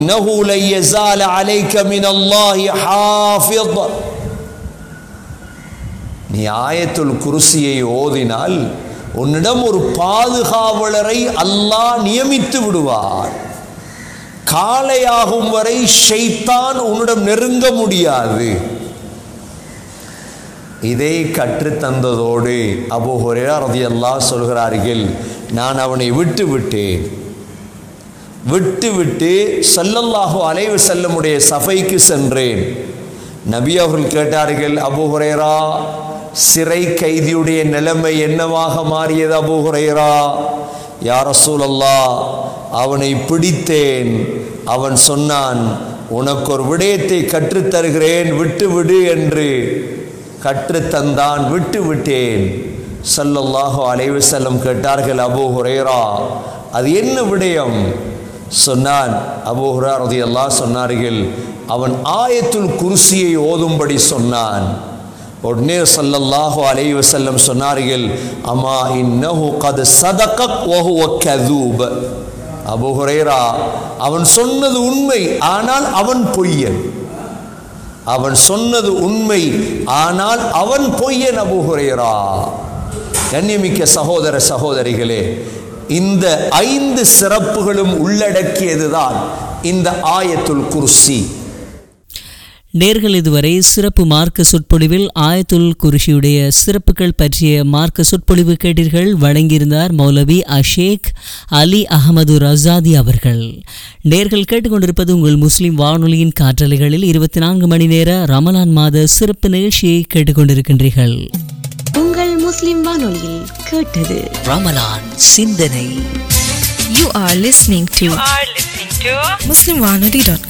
إنه لن يزال عليك من الله حافظ நீ ஆயத்துல் குருசியை ஓதினால் உன்னிடம் ஒரு பாதுகாவலரை அல்லாஹ் நியமித்து விடுவார் காலையாகும் வரை ஷைத்தான் உன்னிடம் நெருங்க முடியாது இதை கற்றுத்தந்ததோடு அபு ஹுரேரா ரதியல்லாஹ் சொல்கிறார்கள் நான் அவனை விட்டு விட்டேன் விட்டு விட்டு சல்லல்லாஹு அலைவு செல்லமுடைய சபைக்கு சென்றேன் நபி அவர்கள் கேட்டார்கள் அபு ஹுரேரா சிறை கைதியுடைய நிலைமை என்னவாக மாறியது அபு ஹுரேரா யார் ரசூலல்லா அவனை பிடித்தேன் அவன் சொன்னான் உனக்கு ஒரு விடயத்தை கற்றுத்தருகிறேன் விட்டு விடு என்று கற்றுத்தந்தான் விட்டு விட்டேன் சல்லல்லாஹு அலைவு செல்லம் கேட்டார்கள் அபு ஹுரேரா அது என்ன விடயம் சொன்னான் அபு ஹுரா ரதியல்லாஹ் சொன்னார்கள் அவன் ஆயத்துல் குர்சியை ஓதும்படி சொன்னான் உடனே சல்லல்லாஹு அலைஹி வஸல்லம் சொன்னார்கள் அம்மா இன்னஹு கத் சதகக் வஹுவ கதூப் அபூ ஹுரைரா அவன் சொன்னது உண்மை ஆனால் அவன் பொய்யன் அவன் சொன்னது உண்மை ஆனால் அவன் பொய்யன் அபூ ஹுரைரா கண்ணியமிக்க சகோதர சகோதரிகளே இந்த ஐந்து சிறப்புகளும் உள்ளடக்கியதுதான் இந்த ஆயத்துல் குர்சி நேர்கள் இதுவரை சிறப்பு மார்க்க சொற்பொழிவில் ஆயத்துல் குருஷியுடைய சிறப்புகள் பற்றிய மார்க்க சொற்பொழிவு கேட்டீர்கள் வழங்கியிருந்தார் மௌலவி அஷேக் அலி அகமது ரசாதி அவர்கள் நேர்கள் கேட்டுக்கொண்டிருப்பது உங்கள் முஸ்லிம் வானொலியின் காற்றலைகளில் இருபத்தி நான்கு மணி நேர ரமலான் மாத சிறப்பு நிகழ்ச்சியை கேட்டுக்கொண்டிருக்கின்றீர்கள் உங்கள் முஸ்லிம் வானொலியில் கேட்டது ரமலான் சிந்தனை You are listening to are listening to MuslimWanadi.com.